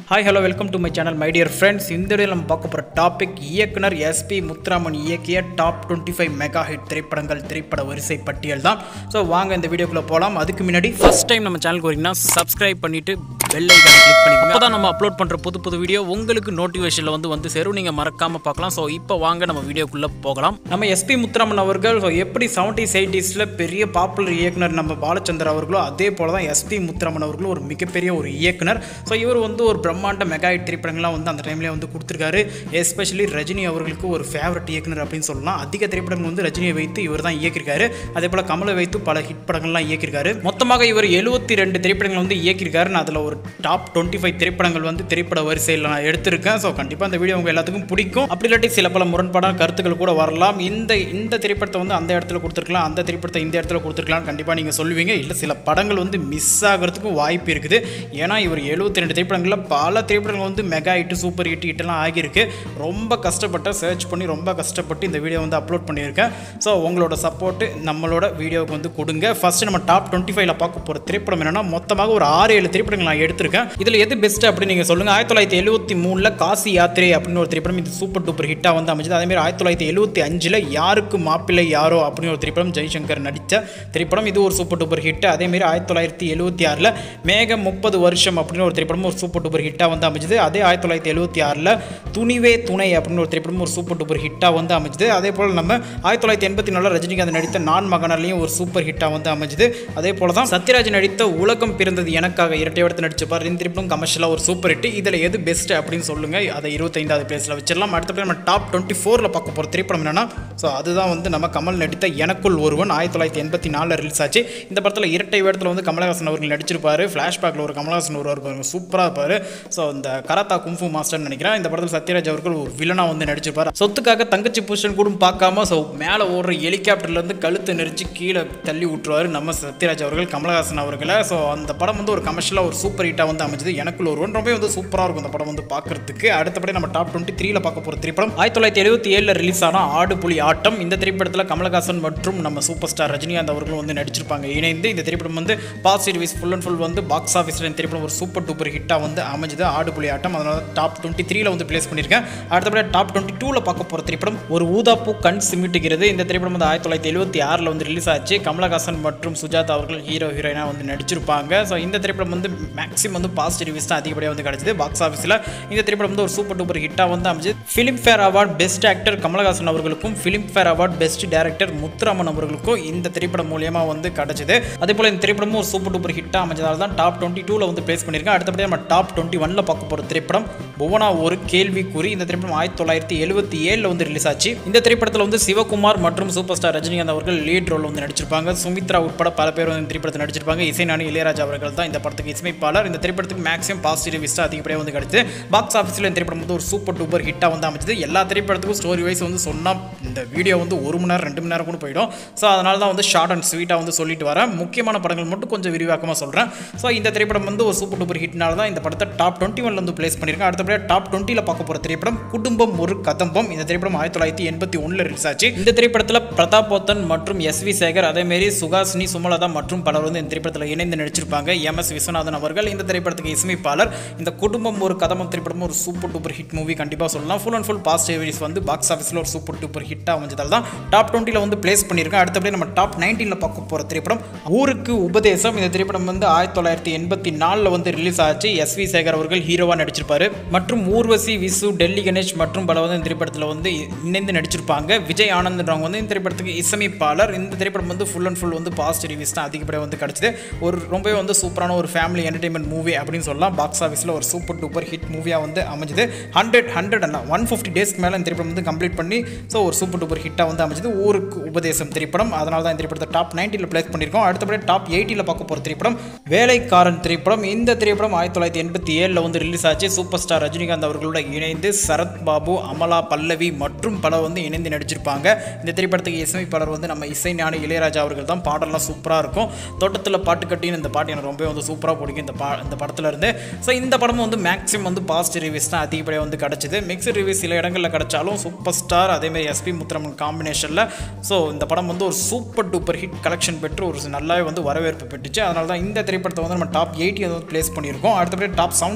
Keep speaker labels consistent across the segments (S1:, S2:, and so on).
S1: hi hello welcome to my channel my dear friends இந்த வீடியோவில் நம்ம பார்க்க போகிற டாபிக் இயக்குனர் எஸ்பி முத்துராமன் இயக்கிய top twenty five mega hit திரைப்படங்கள் திரைப்பட வரிசை பட்டியல் தான் ஸோ வாங்க இந்த வீடியோக்குள்ளே போகலாம் அதுக்கு முன்னாடி ஃபர்ஸ்ட் டைம் நம்ம சேனலுக்கு வரீங்கன்னா சப்ஸ்கிரைப் பண்ணிவிட்டு பெல் ஐக்கானை கிளிக் பண்ணிக்கோங்க அப்போ தான் நம்ம அப்லோட் பண்ணுற புது புது வீடியோ உங்களுக்கு நோட்டிஃபிகேஷனில் வந்து வந்து சேரும் நீங்கள் மறக்காமல் பார்க்கலாம் ஸோ இப்போ வாங்க நம்ம வீடியோக்குள்ளே போகலாம் நம்ம எஸ்பி முத்துராமன் அவர்கள் ஸோ எப்படி செவன்டிஸ் எயிட்டிஸில் பெரிய பாப்புலர் இயக்குனர் நம்ம பாலச்சந்தர் அவர்களோ அதே போல தான் எஸ்பி முத்துராமன் அவர்களும் ஒரு மிகப்பெரிய ஒரு இயக்குனர் ஸோ இவர் வந்து ஒரு பிரம்மாண்ட மெகா ஹிட் திரைப்படங்கள்லாம் வந்து அந்த டைம்லேயே வந்து கொடுத்துருக்காரு எஸ்பெஷலி ரஜினி அவர்களுக்கு ஒரு ஃபேவரட் இயக்குனர் அப்படின்னு சொல்லலாம் அதிக திரைப்படங்கள் வந்து ரஜினியை வைத்து இவர் தான் இயக்கியிருக்காரு அதே போல் கமலை வைத்து பல ஹிட் படங்கள்லாம் இயக்கியிருக்காரு மொத்தமாக இவர் எழுபத்தி ரெண்டு திரைப்படங்கள் வந்து இயக்கியிருக்காரு நான் அதில் ஒரு டாப் டுவெண்ட்டி ஃபைவ் திரைப்படங்கள் வந்து திரைப்பட வரிசையில் நான் எடுத்திருக்கேன் ஸோ கண்டிப்பாக இந்த வீடியோ உங்கள் எல்லாத்துக்கும் பிடிக்கும் அப்படி இல்லாட்டி சில பல முரண்பாடான கருத்துக்கள் கூட வரலாம் இந்த இந்த திரைப்படத்தை வந்து அந்த இடத்துல கொடுத்துருக்கலாம் அந்த திரைப்படத்தை இந்த இடத்துல கொடுத்துருக்கலாம் கண்டிப்பாக நீங்கள் சொல்லுவீங்க இல்லை சில படங்கள் வந்து மிஸ் ஆகிறதுக்கும் வாய்ப்பு இருக்குது ஏன்னா இவர் எழுபத்தி ரெண்டு திரைப்படங்களில் பல திரைப்படங்கள் வந்து மெகா ஹிட் சூப்பர் ஹிட் ஹிட்டெல்லாம் ஆகியிருக்கு ரொம்ப கஷ்டப்பட்ட சர்ச் பண்ணி ரொம்ப கஷ்டப்பட்டு இந்த வீடியோ வந்து அப்லோட் பண்ணியிருக்கேன் ஸோ உங்களோட சப்போர்ட்டு நம்மளோட வீடியோவுக்கு வந்து கொடுங்க ஃபர்ஸ்ட் நம்ம டாப் டுவெண்ட்டி ஃபைவ்ல பார்க்க போகிற திரைப்படம் என்னன்னா மொத்தமாக ஒரு ஆறு ஏழு திரைப்படங்கள் நான் எடுத்திருக்கேன் இதில் எது பெஸ்ட் அப்படின்னு நீங்கள் சொல்லுங்கள் ஆயிரத்தி தொள்ளாயிரத்தி எழுபத்தி மூணில் காசி யாத்திரை அப்படின்னு ஒரு திரைப்படம் இது சூப்பர் டூப்பர் ஹிட்டாக வந்து அமைஞ்சது அதேமாதிரி ஆயிரத்தி தொள்ளாயிரத்தி எழுபத்தி அஞ்சில் யாருக்கு மாப்பிள்ளை யாரோ அப்படின்னு ஒரு திரைப்படம் ஜெய்சங்கர் நடித்த திரைப்படம் இது ஒரு சூப்பர் டூப்பர் ஹிட் அதேமாரி ஆயிரத்தி தொள்ளாயிரத்தி எழுபத்தி ஆறில் மேகம் முப்பது வருஷம் அப்படின்னு ஒரு திரைப்படம் ஒரு சூப்பர் டூப்பர் ஹிட்டாக வந்து அமைஞ்சது அதே ஆயிரத்தி தொள்ளாயிரத்தி எழுபத்தி ஆறில் துணிவே துணை அப்படின்னு ஒரு திரைப்படம் ஒரு சூப்பர் டூப்பர் ஹிட்டாக வந்து அமைஞ்சது அதே போல் நம்ம ஆயிரத்தி தொள்ளாயிரத்தி எண்பத்தி நாலில் ரஜினிகாந்த் நடித்த நான் மகனாலையும் ஒரு சூப்பர் ஹிட்டாக வந்து அமைஞ்சது அதே போல் தான் சத்யராஜ் நடித்த உலகம் பிறந்தது எனக்காக இரட்டை இடத்து நடிச்சிருப்பார் இந்த திரைப்படம் கமர்ஷியலாக ஒரு சூப்பர் ஹிட் இதில் எது பெஸ்ட் அப்படின்னு சொல்லுங்கள் அதை இருபத்தைந்தாவது பிளேஸில் வச்சிடலாம் அடுத்தபடி நம்ம டாப் டுவெண்ட்டி ஃபோரில் பார்க்க போகிற திரைப்படம் என்னன்னா ஸோ அதுதான் வந்து நம்ம கமல் நடித்த எனக்குள் ஒருவன் ஆயிரத்தி தொள்ளாயிரத்தி எண்பத்தி நாலில் ரிலீஸ் ஆச்சு இந்த படத்தில் இரட்டை வேடத்தில் வந்து கமலஹாசன் அவர்கள் நடிச்சிருப்பாரு ஃப்ளாஷ்பேக்கில் ஒரு கமலஹாசன் ஒருவர் பாருங்க சூப்பராக இருப்பார் ஸோ இந்த கராத்தா கும்ஃபு மாஸ்டர்னு நினைக்கிறேன் இந்த படத்தில் சத்யராஜ் அவர்கள் ஒரு வில்லனாக வந்து நடிச்சிருப்பார் சொத்துக்காக தங்கச்சி பூஷன் கூட பார்க்காம ஸோ மேலே ஓடுற ஹெலிகாப்டர்லேருந்து கழுத்தை நெரிச்சு கீழே தள்ளி விட்டுருவார் நம்ம சத்யராஜ் அவர்கள் கமலஹாசன் அவர்களை ஸோ அந்த படம் வந்து ஒரு கமர்ஷியலாக ஒரு சூப்பர் ஹிட்டாக வந்து அமைஞ்சது எனக்குள்ள ஒருவன் ரொம்ப வந்து சூப்பராக இருக்கும் அந்த படம் வந்து பார்க்கறதுக்கு அடுத்தபடி நம்ம டாப் டுவெண்ட்டி த்ரீல பார்க்க போகிற திரைப்படம் ஆயிரத்தி தொள்ளாயிரத்தி எழுபத்தி ஏழில் ரிலீஸ் ஆன ஆடு புலி ஆட்டம் இந்த திரைப்படத்தில் கமலஹாசன் மற்றும் நம்ம சூப்பர் ஸ்டார் ரஜினிகாந்த் அவர்களும் வந்து நடிச்சிருப்பாங்க இணைந்து இந்த திரைப்படம் வந்து பாஸ் ரிலீஸ் ஃபுல் அண்ட் ஃபுல் வந்து பாக்ஸ் ஆஃபீஸில் இந்த திரைப்படம் ஒரு சூப்பர் டூப்பர் ஹிட்டாக வந்து அமைஞ்சது ஆடு புலி ஆட்டம் அதனால டாப் டுவெண்ட்டி த்ரீல வந்து பிளேஸ் பண்ணியிருக்கேன் அடுத்தபடி டாப் டுவெண்ட்டி டூவில் பார்க்க போகிற திரைப்படம் ஒரு ஊதாப்பூ கண் சிமிட்டுகிறது இந்த திரைப்படம் வந்து ஆயிரத்தி தொள்ளாயிரத்தி எழுபத்தி ஆறில் வந்து ரிலீஸ் ஆச்சு கமலஹாசன் மற்றும் சுஜாதா அவர்கள் ஹீரோ ஹீரோயினாக வந்து நடிச்சிருப்பாங்க ஸோ இந்த திரைப்படம் வந்து மேக்ஸிமம் வந்து பாசிட்டிவ் ரிவ்யூஸ் தான் அதிகப்படியாக வந்து கிடச்சிது பாக்ஸ் ஆஃபீஸில் இந்த திரைப்படம் வந்து ஒரு சூப்பர் டூப்பர் ஹிட்டாக வந்து அமைஞ்சது Filmfare award best actor Kamal Haasan அவர்களுக்கும் Filmfare award best director Muthuraman அவர்களுக்கும் இந்த திரைப்படம் மூலியமாக வந்து கிடச்சிது அதே போல் இந்த திரைப்படமும் ஒரு சூப்பர் டூப்பர் ஹிட்டாக அமைஞ்சதால் தான் டாப் டுவெண்ட்டி டூவில் வந்து பிளேஸ் பண்ணியிருக்கேன் அடுத்தபடியாக நம்ம டாப் டுவெண்ட்டி ஒனில் பார்க்க போகிற திரைப்படம் புவனா ஒரு கேள்விக்குறி இந்த திரைப்படம் ஆயிரத்தி தொள்ளாயிரத்தி எழுபத்தி ஏழில் வந்து ரிலீஸ் ஆச்சு இந்த திரைப்படத்தில் வந்து சிவகுமார் மற்றும் சூப்பர் ஸ்டார் ரஜினிகாந்த் அவர்கள் லீட் ரோல் வந்து நடிச்சிருப்பாங்க சுமித்ரா உட்பட பல பேர் வந்து இந்த திரைப்படத்தில் நடிச்சிருப்பாங்க இசைஞானி இளையராஜா அவர்கள் தான் இந்த படத்துக்கு இசையமைப்பாளர் இந்த திரைப்படத்துக்கு மேக்ஸிமம் பாசிட்டிவ் விஸ்டா அதிகப்படியாக வந்து கிடைச்சு பாக்ஸ் ஆஃபீஸில் இந்த திரைப்படம் வந்து ஒரு சூப்பர் டூப்பர் ஹிட்டாக வந்து அமைச்சது எல்லா திரைப்படத்துக்கும் ஸ்டோரி வைஸ் வந்து சொன்னால் இந்த வீடியோ வந்து ஒரு மணி நேரம் ரெண்டு மணி நேரம் கூட போயிடும் ஸோ அதனால தான் வந்து ஷார்ட் அண்ட் ஸ்வீட்டாக வந்து சொல்லிட்டு வரேன் முக்கியமான படங்கள் மட்டும் கொஞ்சம் விரிவாக்கமாக சொல்கிறேன் ஸோ இந்த திரைப்படம் வந்து ஒரு சூப்பர் டூப்பர் ஹிட்னால தான் இந்த படத்தை டாப் டுவெண்ட்டி ஒன்ல வந்து பிளேஸ் பண்ணியிருக்கேன் அடுத்தபடியாக டாப் டுவெண்ட்டியில் பார்க்க போகிற திரைப்படம் குடும்பம் ஒரு கதம்பம் இந்த திரைப்படம் ஆயிரத்தி தொள்ளாயிரத்தி எண்பத்தி ஒன்றில் ரிலீஸ் ஆச்சு இந்த திரைப்படத்தில் பிரதாப் போத்தன் மற்றும் எஸ் வி சேகர் அதேமாரி சுகாசினி சுமலதா மற்றும் பலர் வந்து இந்த திரைப்படத்தில் இணைந்து நடிச்சிருப்பாங்க எம் எஸ் விஸ்வநாதன் அவர்கள் இந்த திரைப்படத்துக்கு இசையமைப்பாளர் இந்த குடும்பம் ஒரு கதம்பம் திரைப்படம் ஒரு சூப்பர் டூப்பர் ஹிட் மூவி கண்டிப்பாக சொல்லலாம் ஃபுல் அண்ட் ஃபுல் பாசிட்டிவ் வந்து பாக்ஸ் ஆஃபீஸில் ஒரு சூப்பர் டூப்பர் ஹிட்டாக அமைஞ்சதால் தான் டாப் டுவெண்ட்டியில் வந்து பிளேஸ் பண்ணியிருக்கேன் அடுத்தபடி நம்ம டாப் நைன்டீனில் பார்க்க போகிற திரைப்படம் ஊருக்கு உபதேசம் இந்த திரைப்படம் வந்து ஆயிரத்தி தொள்ளாயிரத்தி எண்பத்தி நாலில் வந்து ரிலீஸ் ஆச்சு எஸ் வி சேகர் அவர்கள் ஹீரோவாக நடிச்சிருப்பாரு மற்றும் ஊர்வசி விசு டெல்லி கணேஷ் மற்றும் பல வந்து இந்த திரைப்படத்தில் வந்து இணைந்து நடிச்சிருப்பாங்க விஜய் ஆனந்த்ன்றவங்க வந்து இந்த திரைப்படத்துக்கு இசையமைப்பாளர் இந்த திரைப்படம் வந்து ஃபுல் அண்ட் ஃபுல் வந்து பாசிட்டிவ் ரிவ்யூஸ் தான் அதிகப்படியாக வந்து கிடச்சிது ஒரு ரொம்பவே வந்து சூப்பரான ஒரு ஃபேமிலி என்டர்டைன்மெண்ட் மூவி அப்படின்னு சொல்லலாம் பாக்ஸ் ஆஃபீஸில் ஒரு சூப்பர் டூப்பர் ஹிட் மூவியாக வந்து அமைஞ்சது ஹண்ட்ரட் ஹண்ட்ரட் அல்ல ஒன் ஃபிஃப்டி டேஸ்க்கு மேலே இந்த திரைப்படம் வந்து கம்ப்ளீட் பண்ணி ஸோ ஒரு சூப்பர் டூப்பர் ஹிட்டாக வந்து அமைஞ்சது ஊருக்கு உபதேசம் திரைப்படம் அதனால தான் இந்த திரைப்படத்தை டாப் நைன்ட்டியில் பிளேஸ் பண்ணியிருக்கோம் அடுத்தபடி டாப் எயிட்டியில் பார்க்க போகிற திரைப்படம் வேலைக்காரன் திரைப்படம் இந்த திரைப்படம் ஆயிரத்தி தொள்ளாயிரத்தி எண்பத்தி ஏழில் வந்து ரிலீஸ் ஆச்சு சூப்பர் ஸ்டார் ரஜினிகாந்த் அவர்களோட இணைந்து சரத் பாபு அமலா பல்லவி மற்றும் பல வந்து இணைந்து நடிச்சிருப்பாங்க இந்த திரைப்படத்துக்கு இசையமைப்பாளர் வந்து நம்ம இசை ஞானி இளையராஜா அவர்கள் தான் பாடலாம் சூப்பராக இருக்கும் தோட்டத்தில் பாட்டு கட்டின்னு இந்த பாட்டு எனக்கு ரொம்ப வந்து சூப்பராக பிடிக்கும் இந்த பா இந்த படத்தில் இருந்து ஸோ இந்த படமும் வந்து மேக்ஸிமம் வந்து பாசிட்டிவ் ரிவ்யூஸ் தான் அதிகப்படியாக வந்து கிடச்சிது மிக்சட் ரிவ்யூஸ் சில இடங்களில் கிடச்சாலும் சூப்பர் ஸ்டார் அதேமாதிரி எஸ்பி முத்துரமன் காம்பினேஷனில் ஸோ இந்த படம் வந்து ஒரு சூப்பர் டூப்பர் ஹிட் கலெக்ஷன் பெற்று ஒரு நல்லாவே வந்து வரவேற்பு பெற்றுச்சு அதனால தான் இந்த திரைப்படத்தை வந்து நம்ம டாப் எயிட்டி வந்து பிளேஸ் பண்ணியிருக்கோம் அடுத்தபடி டாப் செவன்ட்டி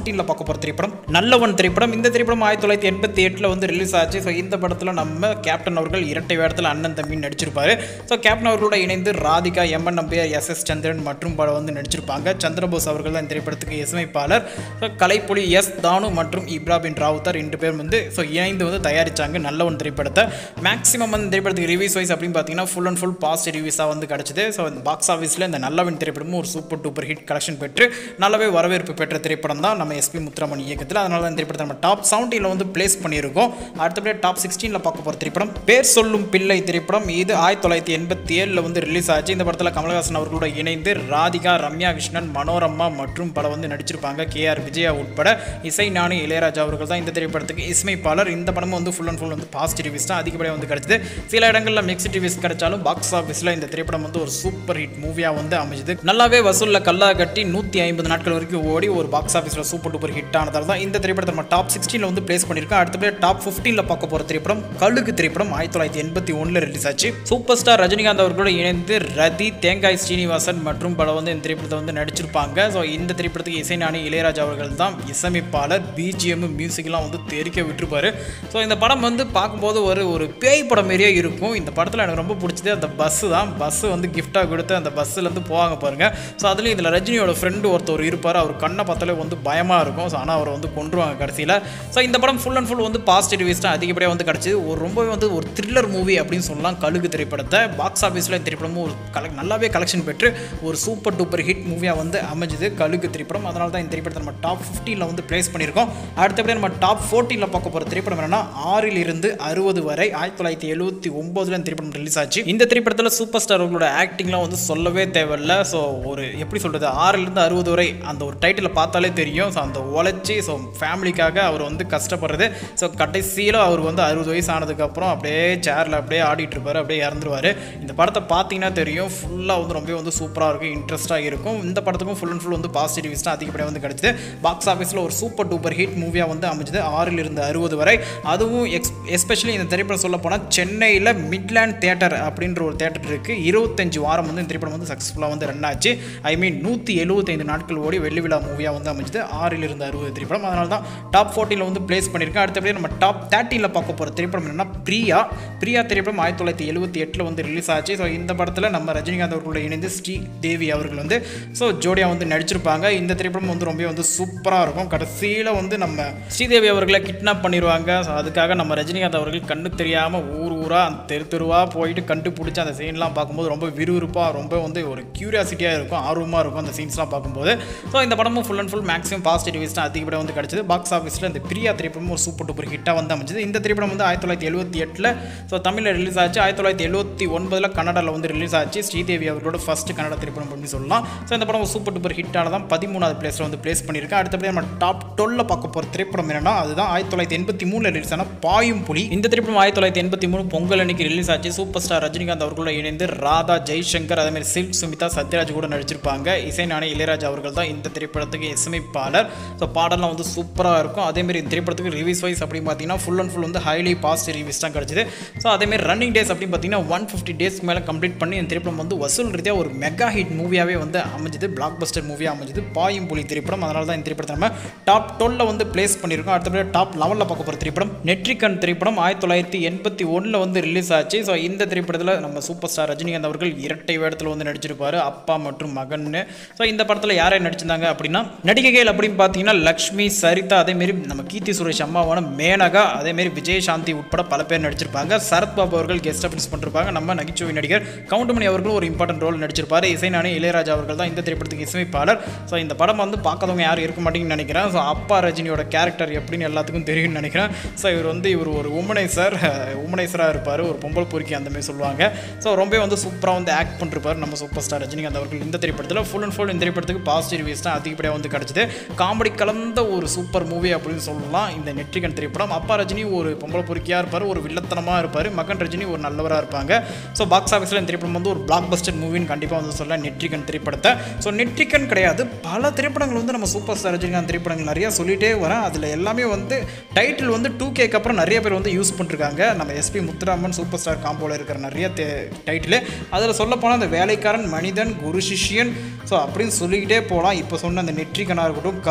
S1: செவன்டீனில் பார்க்க போகிற திரைப்படம் நல்லவன் திரைப்படம் இந்த திரைப்படம் ஆயிரத்தி தொள்ளாயிரத்தி எண்பத்தி எட்டில் வந்து ரிலீஸ் ஆச்சு ஸோ இந்த படத்தில் நம்ம கேப்டன் அவர்கள் இரட்டை வேடத்தில் அண்ணன் தம்பி நடிச்சிருப்பாரு ஸோ கேப்டன் அவர்களோட இணைந்து ராதிகா எம்என் நம்பியார் எஸ் எஸ் சந்திரன் மற்றும் பல வந்து நடிச்சிருப்பாங்க சந்திரபோஸ் அவர்கள் தான் இந்த திரைப்படத்துக்கு இசையமைப்பாளர் ஸோ கலைப்புலி எஸ் தானு மற்றும் இப்ராபின் ராவுத்தர் ரெண்டு பேரும் வந்து ஸோ இணைந்து வந்து தயாரிச்சாங்க நல்லவன் திரைப்படத்தை மேக்ஸிமம் வந்து இந்த திரைப்படத்துக்கு ரிவ்யூஸ் வைஸ் அப்படின்னு பார்த்தீங்கன்னா ஃபுல் அண்ட் ஃபுல் பாசிட்டிவ் ரிவ்யூஸாக வந்து கிடச்சிது ஸோ இந்த பாக்ஸ் ஆஃபீஸில் இந்த நல்லவன் திரைப்படமும் ஒரு சூப்பர் டூப்பர் ஹிட் கலெக்ஷன் பெற்று நல்லாவே வரவேற்பு பெற்ற திரைப்படம் தான் நம்ம எஸ்பி முத்துராமன் இயக்கத்தில் அதனால தான் இந்த திரைப்படத்தை நம்ம டாப் செவன்டீனில் வந்து பிளேஸ் பண்ணியிருக்கோம் அடுத்தபடியாக டாப் சிக்ஸ்டீனில் பார்க்க போகிற திரைப்படம் பேர் சொல்லும் பிள்ளை திரைப்படம் இது ஆயிரத்தி தொள்ளாயிரத்தி எண்பத்தி ஏழில் வந்து ரிலீஸ் ஆச்சு இந்த படத்தில் கமலஹாசன் அவர்களோட இணைந்து ராதிகா ரம்யா கிருஷ்ணன் மனோரமா மற்றும் பல வந்து நடிச்சிருப்பாங்க கே ஆர் விஜயா உட்பட இசை ஞானி இளையராஜா அவர்கள் தான் இந்த திரைப்படத்துக்கு இசையமைப்பாளர் இந்த படமும் வந்து ஃபுல் அண்ட் ஃபுல் வந்து பாசிட்டிவ் ரிவ்யூஸ் தான் அதிகப்படியாக வந்து கிடைச்சது சில இடங்களில் மிக்ஸ்ட் ரிவ்யூஸ் கிடைச்சாலும் பாக்ஸ் ஆஃபீஸில் இந்த திரைப்படம் வந்து ஒரு சூப்பர் ஹிட் மூவியாக வந்து அமைஞ்சது நல்லாவே வசூலில் கல்லா கட்டி நூற்றி ஐம்பது நாட்கள் வரைக்கும் ஓடி ஒரு பாக்ஸ் ஆஃபீஸில் சூப்பர் டூப்பர் ஹிட் ஆனதால் தான் இந்த திரைப்படத்தை நம்ம டாப் சிக்ஸ்டீனில் வந்து பிளேஸ் பண்ணியிருக்கோம் அடுத்தபடியாக டாப் ஃபிஃப்டீனில் பார்க்க போகிற திரைப்படம் கழுகு திரைப்படம் ஆயிரத்தி தொள்ளாயிரத்தி எண்பத்தி ஒன்றில் ரிலீஸ் ஆச்சு சூப்பர் ஸ்டார் ரஜினிகாந்த் அவர்களோட இணைந்து ரதி தேங்காய் ஸ்ரீனிவாசன் மற்றும் பல வந்து இந்த திரைப்படத்தை வந்து நடிச்சிருப்பாங்க ஸோ இந்த திரைப்படத்துக்கு இசைஞானி இளையராஜா அவர்கள் தான் இசையமைப்பாளர் பிஜிஎம் மியூசிக்லாம் வந்து தெரிக்க விட்டுருப்பாரு ஸோ இந்த படம் வந்து பார்க்கும்போது ஒரு ஒரு பேய் படம் மாரியே இருக்கும் இந்த படத்தில் எனக்கு ரொம்ப பிடிச்சது அந்த பஸ்ஸு தான் பஸ்ஸு வந்து கிஃப்டாக கொடுத்து அந்த பஸ்ஸுலேருந்து போவாங்க பாருங்கள் ஸோ அதுலேயும் இதில் ரஜினியோட ஃப்ரெண்டு ஒருத்தர் இருப்பார் அவர் கண்ணை பார்த்தாலே வந்து பயமாக இருக்கும் ஸோ ஆனால் அவரை வந்து கொண்டுருவாங்க கடைசியில் ஸோ இந்த படம் ஃபுல் அண்ட் ஃபுல் வந்து பாசிட்டிவ் தான் அதிகப்படியாக வந்து கிடச்சிது ஒரு ரொம்பவே வந்து ஒரு த்ரில்லர் மூவி அப்படின்னு சொல்லலாம் கழுகு திரைப்படத்தை பாக்ஸ் ஆஃபீஸில் இந்த திரைப்படமும் ஒரு கல நல்லாவே கலெக்ஷன் பெற்று ஒரு சூப்பர் டூப்பர் ஹிட் மூவியாக வந்து அமைஞ்சது கழுகு திரைப்படம் அதனால தான் இந்த திரைப்படத்தை நம்ம டாப் ஃபிஃப்டியில் வந்து ப்ளேஸ் பண்ணியிருக்கோம் அடுத்தபடி நம்ம டாப் ஃபோர்ட்டியில் பார்க்க போகிற திரைப்படம் என்னன்னா ஆறில் இருந்து அறுபது வரை ஆயிரத்தி தொள்ளாயிரத்தி எழுபத்தி ஒம்போதில் இந்த திரைப்படம் ரிலீஸ் ஆச்சு இந்த திரைப்படத்தில் சூப்பர் ஸ்டார் அவர்களோட ஆக்டிங்லாம் வந்து சொல்லவே தேவையில்ல ஸோ ஒரு எப்படி சொல்கிறது ஆறிலிருந்து அறுபது வரை அந்த ஒரு டைட்டில் பார்த்தாலே தெரியும் ஸோ அந்த உழைச்சி ஸோ ஃபேமிலிக்காக அவர் வந்து கஷ்டப்படுறது ஸோ கடைசியில் அவர் வந்து அறுபது வயசு ஆனதுக்கப்புறம் அப்படியே சேரில் அப்படியே ஆடிட்டு இருப்பார் அப்படியே இறந்துருவார் இந்த படத்தை பார்த்தீங்கன்னா தெரியும் ஃபுல்லாக வந்து ரொம்ப வந்து சூப்பராக இருக்கும் இன்ட்ரெஸ்ட்டாக இருக்கும் இந்த படத்துக்கும் ஃபுல் அண்ட் ஃபுல் வந்து பாசிட்டிவ் தான் அதிகப்படியாக வந்து கிடச்சிது பாக்ஸ் ஆஃபீஸில் ஒரு சூப்பர் டூப்பர் ஹிட் மூவியாக வந்து அமைஞ்சது ஆறில் இருந்து அறுபது வரை அதுவும் எக்ஸ் எஸ்பெஷலி இந்த திரைப்படம் சொல்ல போனால் சென்னையில் மிட்லேண்ட் தேட்டர் அப்படின்ற ஒரு தேட்டர் இருக்குது இருபத்தஞ்சு வாரம் வந்து இந்த திரைப்படம் வந்து சக்ஸஸ்ஃபுல்லாக வந்து ரன் ஆச்சு ஐ மீன் நூற்றி எழுபத்தைந்து நாட்கள் ஓடி வெள்ளி விழா மூவியாக வந்து அமைஞ்சது ஆறில் இருந்து அறுபது திரைப்படம் அதனால தான் டாப் ஃபோர்ட்டியில் வந்து பிளேஸ் பண்ணியிருக்கேன் அடுத்தபடி நம்ம டாப் தேர்ட்டியில் பார்க்க போகிற திரைப்படம் என்னன்னா பிரியா பிரியா திரைப்படம் ஆயிரத்தி தொள்ளாயிரத்தி எழுபத்தி எட்டில் வந்து ரிலீஸ் ஆச்சு ஸோ இந்த படத்தில் நம்ம ரஜினிகாந்த் அவர்களோட இணைந்து ஸ்ரீ தேவி அவர்கள் வந்து ஸோ ஜோடியாக வந்து நடிச்சிருப்பாங்க இந்த திரைப்படம் வந்து ரொம்ப வந்து சூப்பராக இருக்கும் கடைசியில் வந்து நம்ம ஸ்ரீதேவி அவர்களை கிட்னாப் பண்ணிடுவாங்க ஸோ அதுக்காக நம்ம ரஜினிகாந்த் அவர்கள் கண்ணு தெரியாமல் ஊர் ஊராக அந்த தெரு தெருவாக போயிட்டு கண்டுபிடிச்சி அந்த சீன்லாம் பார்க்கும்போது ரொம்ப விறுவிறுப்பாக ரொம்ப வந்து ஒரு க்யூரியாசிட்டியாக இருக்கும் ஆர்வமாக இருக்கும் அந்த சீன்ஸ்லாம் பார்க்கும்போது ஸோ இந்த படமும் full and full maximum positive தான் அதிகப்படியாக வந்து கிடச்சிது பாக்ஸ் ஆஃபீஸில் இந்த பிரியா திரைப்படம் ஒரு சூப்பர் டூப்பர் ஹிட்டாக வந்து அமைஞ்சது இந்த திரைப்படம் வந்து ஆயிரத்தி தொள்ளாயிரத்தி எழுபத்தி எட்டில் ஸோ தமிழில் ரிலீஸ் ஆச்சு ஆயிரத்தி தொள்ளாயிரத்தி எழுபத்தி ஒன்பதில் கன்னடாவில் வந்து ரிலீஸ் ஆச்சு ஸ்ரீதேவி அவர்களோட ஃபர்ஸ்ட் கன்னட திரைப்படம் அப்படின்னு சொல்லலாம் ஸோ இந்த படம் ஒரு சூப்பர் டூப்பர் ஹிட்டான தான் பதிமூணாவது பிளேஸில் வந்து பிளேஸ் பண்ணியிருக்கேன் அடுத்தபடி நம்ம டாப் டுவெல்ல பார்க்க போகிற திரைப்படம் என்னன்னா அதுதான் ஆயிரத்தி தொள்ளாயிரத்தி எண்பத்தி மூணில் ரிலீஸ் ஆன பாயும் புலி இந்த திரைப்படம் ஆயிரத்தி தொள்ளாயிரத்தி எண்பத்தி மூணு பொங்கல் அன்னைக்கு ரிலீஸ் ஆச்சு சூப்பர் ஸ்டார் ரஜினிகாந்த் அவர்களோட இணைந்து ராதா ஜெய்சங்கர் அதேமாதிரி சில்க் சுமிதா சத்யராஜ் கூட நடிச்சிருப்பாங்க இசை நாணி இளையராஜா அவர்கள் தான் இந்த திரைப்படத்துக்கு இசையமைப்பாளர் ஸோ பாடலாம் வந்து சூப்பராக இருக்கும் அதேமாரி இந்த திரைப்படத்துக்கு ரிவ்யூஸ் வைஸ் அப்படின்னு பார்த்தீங்கன்னா ஃபுல் அண்ட் ஃபுல் வந்து ஹைலி பாசிட்டிவ் ரிவ்யூஸ் தான் கிடச்சிது ஸோ அதேமாரி ரன்னிங் டேஸ் அப்படின்னு பார்த்தீங்கன்னா ஒன் ஃபிஃப்டி டேஸ் மேலே கம்ப்ளீட் பண்ணி இந்த திரைப்படம் வந்து வசூல் ரீதியாக ஒரு மெகா ஹிட் மூவியாகவே வந்து அமைஞ்சது பிளாக் பஸ்டர் மூவியாக அமைஞ்சது பாயும் புலி திரைப்படம் அதனால தான் இந்த திரைப்படத்தை நம்ம டாப் டுவெல்ல வந்து பிளேஸ் பண்ணியிருக்கோம் அடுத்தபடி டாப் லெவலில் பார்க்க போகிற திரைப்படம் நெட்ரிகன் திரைப்படம் ஆயிரத்தி தொள்ளாயிரத்தி எண்பத்தி ஒன்றில் வந்து ரிலீஸ் ஆச்சு ஸோ இந்த திரைப்படத்தில் நம்ம சூப்பர் ஸ்டார் ரஜினிகாந்த் அவர்கள் இரட்டை வேடத்தில் வந்து நடிச்சிருப்பாரு அப்பா மற்றும் மகன்னு ஸோ இந்த படத்தில் யாரை நடிச்சிருந்தாங்க அப்படின்னா நடிகைகள் அப்படின்னு பார்த்தீங்கன்னா லக்ஷ்மி சரிதா அதேமாரி நம்ம கீர்த்தி சுரேஷ் அம்மாவான மேனகா அதேமாரி விஜயசாந்தி உட்பட பல பேர் நடிச்சிருப்பாங்க சரத்பாபு அவர்கள் கெஸ்ட் அப்பியன்ஸ் பண்ணிருப்பாங்க நம்ம நகைச்சுவை நடிகர் கவுண்டமணி அவர்களும் ஒரு இம்பார்ட்டன்ட் ரோல் நடிச்சிருப்பாரு இசைஞானி இளையராஜா அவர்கள் தான் இந்த திரைப்படத்துக்கு இசையமைப்பாளர் ஸோ இந்த படம் வந்து பார்க்காதவங்க யாரும் இருக்க மாட்டேங்குன்னு நினைக்கிறேன் ஸோ அப்பா ரஜினியோட கேரக்டர் எப்படின்னு எல்லாத்துக்கும் தெரியும்னு நினைக்கிறேன் ஸோ இவர் வந்து இவர் ஒரு உமனைசர் உமனைசராக இருப்பார் ஒரு பொம்பளை பொறுக்கி அந்த மாதிரி சொல்லுவாங்க ஸோ ரொம்ப வந்து சூப்பராக வந்து ஆக்ட் பண்ணிருப்பார் நம்ம சூப்பர் ஸ்டார் ரஜினிகாந்த் அவர்கள் இந்த திரைப்படத்தில் ஃபுல் அண்ட் ஃபுல் இந்த திரைப்படத்துக்கு பாசிட்டிவ் ரிவ்யூஸ் தான் அதிகப்படியாக வந்து கிடச்சிது காமெடி கலந்த ஒரு சூப்பர் மூவி அப்படின்னு சொல்லலாம் இந்த நெற்றிகன் திரைப்படம் அப்பா ரஜினி ஒரு பொம்பளை பொறுக்கியாக இருப்பார் ஒரு வில்லத்தனமாக இருப்பார் மகன் ரஜினி ஒரு நல்லவராக இருப்பாங்க ஸோ பாக்ஸ் ஆஃபீஸில் இந்த திரைப்படம் வந்து ஒரு பிளாக் பஸ்டர் மூவின்னு கண்டிப்பாக வந்து சொல்லலாம் நெற்றிகன் திரைப்படத்தை ஸோ நெற்றிகன் கிடையாது பல திரைப்படங்கள் வந்து நம்ம சூப்பர் ஸ்டார் ரஜினிகாந்த் திரைப்படங்கள் நிறையா சொல்லிட்டே வரேன் அதில் எல்லாமே வந்து டைட்டில் வந்து டூ கேக்கு அப்புறம் நிறைய பேர் வந்து யூஸ் பண்ணிருக்காங்க நம்ம எஸ்பி முத்துராமன் சூப்பர் ஸ்டார் காம்போவில் இருக்கிற நிறைய டைட்டில் அதில் சொல்ல போனால் அந்த வேலைக்காரன் மனிதன் குரு சிஷ்யன் ஸோ அப்படின்னு சொல்லிக்கிட்டே போகலாம் இப்போ சொன்ன அந்த நெற்றிகனாக இருக்கட்டும்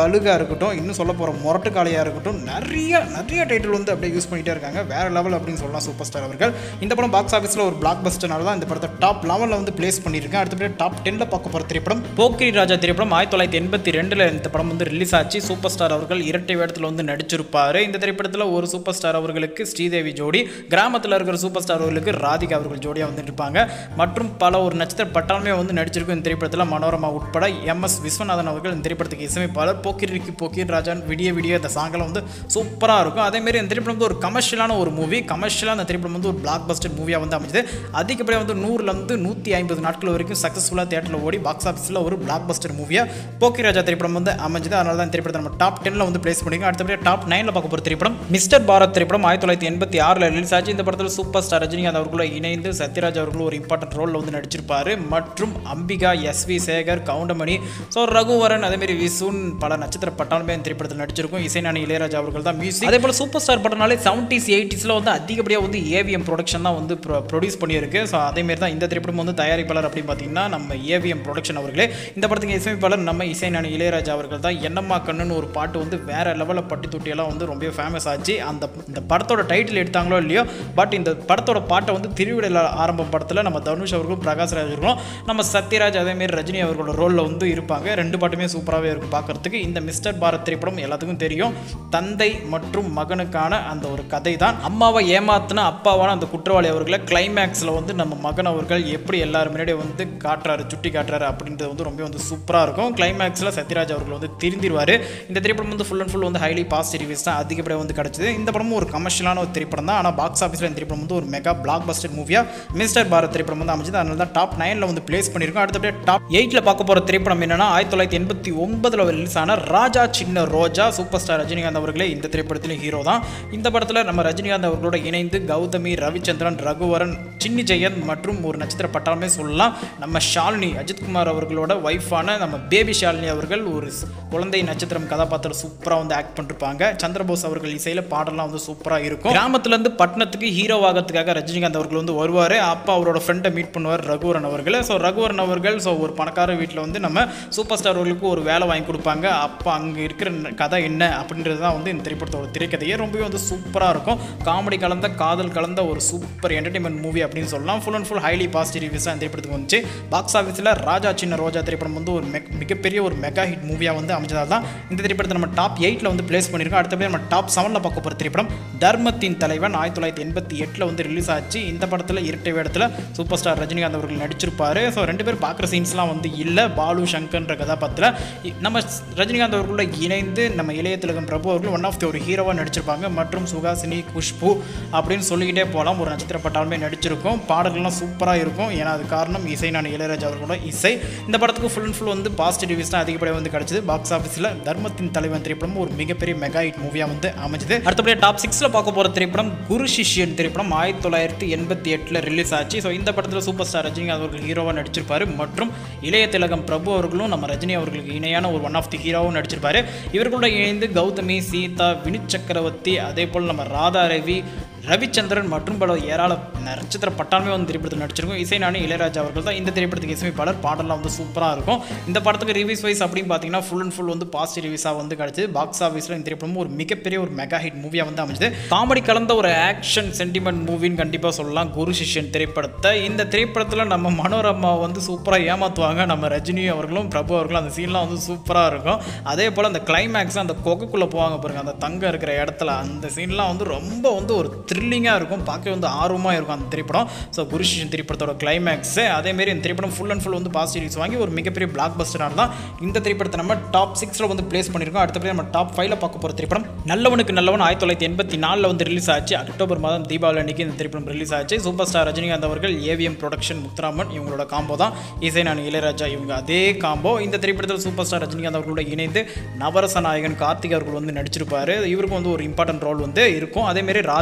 S1: கழுகாக இருக்கட்டும் இன்னும் சொல்ல போகிற முரட்டு காளையாக இருக்கட்டும் நிறைய நிறைய டைட்டில் வந்து அப்படியே யூஸ் பண்ணிகிட்டே இருக்காங்க வேறு லெவல் அப்படின்னு சொல்லலாம் சூப்பர் ஸ்டார் அவர்கள் இந்த படம் பாக்ஸ் ஆஃபீஸில் ஒரு பிளாக் பஸ்டர்னால தான் இந்த படத்தை டாப் லெவலில் வந்து பிளேஸ் பண்ணியிருக்கேன் அடுத்தபடி டாப் டென்னில் பார்க்க போகிற திரைப்படம் போக்கிரி ராஜா திரைப்படம் ஆயிரத்தி தொள்ளாயிரத்தி எண்பத்தி ரெண்டில் இந்த படம் வந்து ரிலீஸ் ஆச்சு சூப்பர் ஸ்டார் அவர்கள் இரட்டை வேடத்தில் வந்து நடிச்சிருப்பார் இந்த திரைப்படத்தில் ஒரு சூப்பர் ஸ்டார் அவர்களுக்கு ஸ்ரீதேவி ஜோடி கிராமத்தில் இருக்கிற சூப்பர் ஸ்டார் அவர்களுக்கு ராதிகா அவர்கள் ஜோடியாக வந்து இருப்பாங்க மற்றும் பல ஒரு நட்சத்திர பட்டாளமே வந்து நடிச்சிருக்கும் இந்த திரைப்படத்தில் மனோரமா உட்பட எம் எஸ் விஸ்வநாதன் அவர்கள் இந்த திரைப்படத்துக்கு இசையமைப்பாளர் போக்கிரிக்கு போக்கிர் ராஜான் விடிய விடிய இந்த சாங்கெல்லாம் வந்து சூப்பராக இருக்கும் அதேமாரி இந்த திரைப்படம் வந்து ஒரு கமர்ஷியலான ஒரு மூவி கமர்ஷியலாக அந்த திரைப்படம் வந்து ஒரு பிளாக் பஸ்டர் மூவியாக வந்து அமைஞ்சது அதிகப்படியாக வந்து நூறுலேருந்து நூற்றி ஐம்பது நாட்கள் வரைக்கும் சக்ஸஸ்ஃபுல்லாக தேட்டரில் ஓடி பாக்ஸ் ஆஃபீஸில் ஒரு பிளாக் பஸ்டர் மூவியாக போக்கி ராஜா திரைப்படம் வந்து அமைஞ்சது அதனால தான் இந்த திரைப்படத்தை நம்ம டாப் டென்னில் வந்து பிளேஸ் பண்ணிக்கோங்க அடுத்தபடியாக டாப் நைனில் பார்க்க போகிற திரைப்படம் மிஸ்டர் பாரத் திரைப்படம் ஆயிரத்தி தொள்ளாயிரத்தி எண்பத்தி ஆறில் ரிலீஸ் ஆச்சு இந்த படத்தில் சூப்பர் ஸ்டார் ரஜினிகாந்த் அவர்களோட இணைந்து சத்யராஜ் அவர்களும் ஒரு இம்பார்ட்டன்ட் ரோலில் வந்து நடிச்சிருப்பாரு மற்றும் அம்பிகா எஸ் வி சேகர் கவுண்டமணி ஸோ ரகுவரன் அதேமாரி விசுன் பல நட்சத்திர பட்டாலுமே இந்த திரைப்படத்தில் நடிச்சிருக்கும் இசைஞானி இளையராஜா அவர்கள் தான் மியூசிக் அதே போல் சூப்பர் ஸ்டார் படம்னாலே செவன்டிஸ் எயிட்டிஸில் வந்து அதிகப்படியாக வந்து ஏவிஎம் ப்ரொடக்ஷன் தான் வந்து ப்ரொடியூஸ் பண்ணியிருக்கு ஸோ அதேமாரி தான் இந்த திரைப்படம் வந்து தயாரிப்பாளர் அப்படின்னு பார்த்தீங்கன்னா நம்ம ஏவிஎம் ப்ரொடக்ஷன் அவர்களே இந்த படத்துக்கு இசையமைப்பாளர் நம்ம இசைஞானி இளையராஜா அவர்கள் தான் என்னம்மா கண்ணுன்னு ஒரு பாட்டு வந்து வேற லெவலில் பட்டி தொட்டியெல்லாம் வந்து ரொம்ப ஃபேமஸ் ஆச்சு அந்த இந்த படத்தோட டைட்டில் எடுத்தாங்களோ இல்லையோ பட் இந்த படத்தோட பாட்டை வந்து திருவிடல ஆரம்பம் படத்தில் நம்ம தனுஷ் அவர்களும் பிரகாஷ் ராஜ் அவர்களும் நம்ம சத்யராஜ் அதேமாரி ரஜினி அவர்களோட ரோலில் வந்து இருப்பாங்க ரெண்டு பாட்டுமே சூப்பராகவே இருக்கும் பார்க்கறதுக்கு இந்த மிஸ்டர் பாரத் திரைப்படம் எல்லாத்துக்கும் தெரியும் தந்தை மற்றும் மகனுக்கான அந்த ஒரு கதை தான் அம்மாவை ஏமாத்தின அப்பாவான அந்த குற்றவாளி அவர்களை கிளைமேக்ஸில் வந்து நம்ம மகன் அவர்கள் எப்படி எல்லாரும் முன்னாடியே வந்து காட்டுறாரு சுட்டி காட்டுறாரு அப்படின்றது வந்து ரொம்ப வந்து சூப்பராக இருக்கும் கிளைமேக்ஸில் சத்யராஜ் அவர்கள் வந்து திருந்திருவார் இந்த திரைப்படம் வந்து ஃபுல் அண்ட் ஃபுல் வந்து ஹைலி பாசிட்டிவ் ரிவ்யூஸ் தான் அதிகப்படியாக வந்து கிடச்சிது இந்த படமும் ஒரு கமர்ஷியலான ஒரு திரைப்படம் தான் ஆனால் பாக்ஸ் ஆஃபீஸில் இந்த திரைப்படம் வந்து ஒரு மெகா பிளாக் பஸ்டர் மூவியாக மிஸ்டர் பாரத் திரைப்படம் வந்து அமைஞ்சது அதனால தான் டாப் நைனில் வந்து பிளேஸ் பண்ணியிருக்கோம் அடுத்தபடியே டாப் எயிட்டில் பார்க்க போகிற திரைப்படம் என்னன்னா ஆயிரத்தி தொள்ளாயிரத்தி எண்பத்தி ஒன்பதில் ரிலீஸ் ஆன ராஜா சின்ன ரோஜா சூப்பர் ஸ்டார் ரஜினிகாந்த் அவர்களே இந்த திரைப்படத்திலும் ஹீரோ தான் இந்த படத்தில் நம்ம ரஜினிகாந்த் அவர்களோட இணைந்து கௌதமி ரவிச்சந்திரன் ரகுவரன் சின்னி ஜெயந்த் மற்றும் ஒரு நட்சத்திர பட்டாலுமே சொல்லலாம் நம்ம ஷாலினி அஜித்குமார் அவர்களோட ஒய்ஃபான நம்ம பேபி ஷாலினி அவர்கள் ஒரு ஸ்- குழந்தை நட்சத்திரம் கதாபாத்திரம் சூப்பராக வந்து ஆக்ட் பண்ணிருப்பாங்க சந்திரபோஸ் அவர்கள் இசையில் பாடலாம் வந்து சூப்பராக இருக்கும் கிராமத்துலேருந்து பட்டணத்துக்கு ஹீரோ ஆகிறதுக்காக ரஜினிகாந்த் அவர்கள் வந்து வருவார் அப்போ அவரோட ஃப்ரெண்டை மீட் பண்ணுவார் ரகுவரன் அவர்கள் ஸோ ரகுவரன் அவர்கள் ஸோ ஒரு பணக்கார வீட்டில் வந்து நம்ம சூப்பர் ஸ்டார் அவர்களுக்கு ஒரு வேலை வாங்கி கொடுப்பாங்க அப்போ அங்கே இருக்கிற ந- கதை என்ன அப்படின்றது தான் வந்து இந்த திரைப்படத்தோட திரைக்கதையே ரொம்பவே வந்து சூப்பராக இருக்கும் காமெடி கலந்த காதல் கலந்த ஒரு சூப்பர் என்டர்டைன்மெண்ட் மூவி அப்படின்னு சொல்லலாம் full and full highly positive reviews இந்த திரைப்படத்துக்கு வந்துச்சு பாக்ஸ் ஆஃபீஸில் ராஜா சின்ன ரோஜா திரைப்படம் வந்து ஒரு மெக் மிகப்பெரிய ஒரு மெகா ஹிட் மூவியாக வந்து அமைஞ்சதால் தான் இந்த திரைப்படத்தை நம்ம டாப் எயிட்டில் வந்து பிளேஸ் பண்ணியிருக்கோம் அடுத்தபடி நம்ம டாப் செவனில் பார்க்க போகிற திரைப்படம் தர்மத்தின் தலைவன் ஆயிரத்தி தொள்ளாயிரத்தி எண்பத்தி எட்டில் வந்து ரிலீஸ் ஆச்சு இந்த படத்தில் இரட்டை வேடத்தில் சூப்பர் ஸ்டார் ரஜினிகாந்த் அவர்கள் நடிச்சிருப்பாரு ஸோ ரெண்டு பேர் பார்க்குற சீன்ஸ்லாம் வந்து இல்லை பாலு சங்கர்ன்ற கதாபாத்திரத்தில் இ- நம்ம ஸ்- ரஜினிகாந்த் அவர்களோட இணைந்து நம்ம இளைய திலகம் பிரபு அவர்கள் ஒன் ஆஃப் தி ஒரு ஹீரோவாக நடிச்சிருப்பாங்க மற்றும் சுகாசினி குஷ்பு அப்படின்னு சொல்லிக்கிட்டே போகலாம் ஒரு நட்சத்திர பட்டாலுமே நடிச்சிருக்கும் பாடல்கள்லாம் சூப்பராக இருக்கும் ஏன்னா அது காரணம் இசை நான் இளையராஜா அவர்களோட இசை இந்த படத்துக்கு ஃபுல் அண்ட் ஃபுல் வந்து பாசிட்டிவ் ரிவ்யூஸ் தான் அதிகப்படியாக வந்து கிடச்சிது பாக்ஸ் ஆஃபீஸில் தர்மத்தின் தலைவன் திரைப்படம் ஒரு மிகப்பெரிய மெகா ஹிட் மூவியாக வந்து அமைஞ்சது அடுத்தபடியாக டாப் சிக்ஸில் பார்க்க போகிற திரைப்படம் குரு சிஷ்யன் திரைப்படம் ஆயிரத்தி தொள்ளாயிரத்தி எண்பத்தி எட்டில் ரிலீஸ் ஆச்சு ஸோ இந்த படத்தில் சூப்பர் ஸ்டார் ரஜினிகாந்த் அவர்கள் ஹீரோவாக நடிச்சிருப்பாரு மற்றும் இளைய திலகம் பிரபு அவர்களும் நம்ம ரஜினி அவர்களுக்கு இணையான ஒரு ஒன் ஆஃப் தி ஹீரோவும் நடிச்சிருப்பாரு இவர்களோட இணைந்து கௌதமி சீதா வினித் சக்கரவர்த்தி அதே போல் நம்ம ராதா ரவி ரவிச்சந்திரன் மற்றும் பல ஏராள நட்சத்திர பட்டாலுமே வந்து திரைப்படத்தில் நடிச்சிருக்கும் இசை நானி இளையராஜா அவர்கள் தான் இந்த திரைப்படத்துக்கு இசையமைப்பாளர் பாடலாம் வந்து சூப்பராக இருக்கும் இந்த படத்துக்கு ரிவ்யூஸ் வைஸ் அப்படின்னு பார்த்தீங்கன்னா ஃபுல் அண்ட் ஃபுல் வந்து பாசிட்டிவ் ரிவ்யூஸாக வந்து கிடச்சி பாக்ஸ் ஆஃபீஸில் இந்த திரைப்படம் ஒரு மிகப்பெரிய ஒரு மெகா ஹிட் மூவியாக வந்து அமைஞ்சது காமெடி கலந்த ஒரு ஆக்ஷன் சென்டிமெண்ட் மூவின்னு கண்டிப்பாக சொல்லலாம் குரு சிஷ்யன் திரைப்படத்தை இந்த திரைப்படத்தில் நம்ம மனோரமா வந்து சூப்பராக ஏமாற்றுவாங்க நம்ம ரஜினி அவர்களும் பிரபு அவர்களும் அந்த சீன்லாம் வந்து சூப்பராக இருக்கும் அதே போல் அந்த கிளைமேக்ஸ் அந்த கொகைக்குள்ளே போவாங்க பாருங்க அந்த தங்கம் இருக்கிற இடத்துல அந்த சீன்லாம் வந்து ரொம்ப வந்து ஒரு த்ரில்லிங்காக இருக்கும் பார்க்க வந்து ஆர்வமாக இருக்கும் அந்த திரைப்படம் ஸோ குருஷிஷன் திரைப்படத்தோட கிளைமேக்ஸு அதேமாரி இந்த திரைப்படம் ஃபுல் அண்ட் ஃபுல் வந்து பாசிட்டிவ்ஸ் வாங்கி ஒரு மிகப்பெரிய பிளாக் பஸ்டராக தான் இந்த திரைப்படத்தை நம்ம டாப் சிக்ஸில் வந்து பிளேஸ் பண்ணியிருக்கோம் அடுத்தபடி நம்ம டாப் ஃபைவ்ல பார்க்க போகிற திரைப்படம் நல்லவனுக்கு நல்லவன் ஆயிரத்தி தொள்ளாயிரத்தி எண்பத்தி நாலில் வந்து ரிலீஸ் ஆச்சு அக்டோபர் மாதம் தீபாவளி அன்னைக்கு இந்த திரைப்படம் ரிலீஸ் ஆச்சு சூப்பர் ஸ்டார் ரஜினிகாந்த் அவர்கள் ஏவிஎம் ப்ரொடக்ஷன் முத்துராமன் இவங்களோட காம்போ தான் இசை நான் இளையராஜா இவங்க அதே காம்போ இந்த திரைப்படத்தில் சூப்பர் ஸ்டார் ரஜினிகாந்த் அவர்களோட இணைந்து நவரச நாயகன் கார்த்திக் அவர்கள் வந்து நடிச்சிருப்பாரு இவருக்கும் வந்து ஒரு இம்பார்ட்டன்ட் ரோல் வந்து இருக்கும் அதேமாரி ராதிகா மற்றும்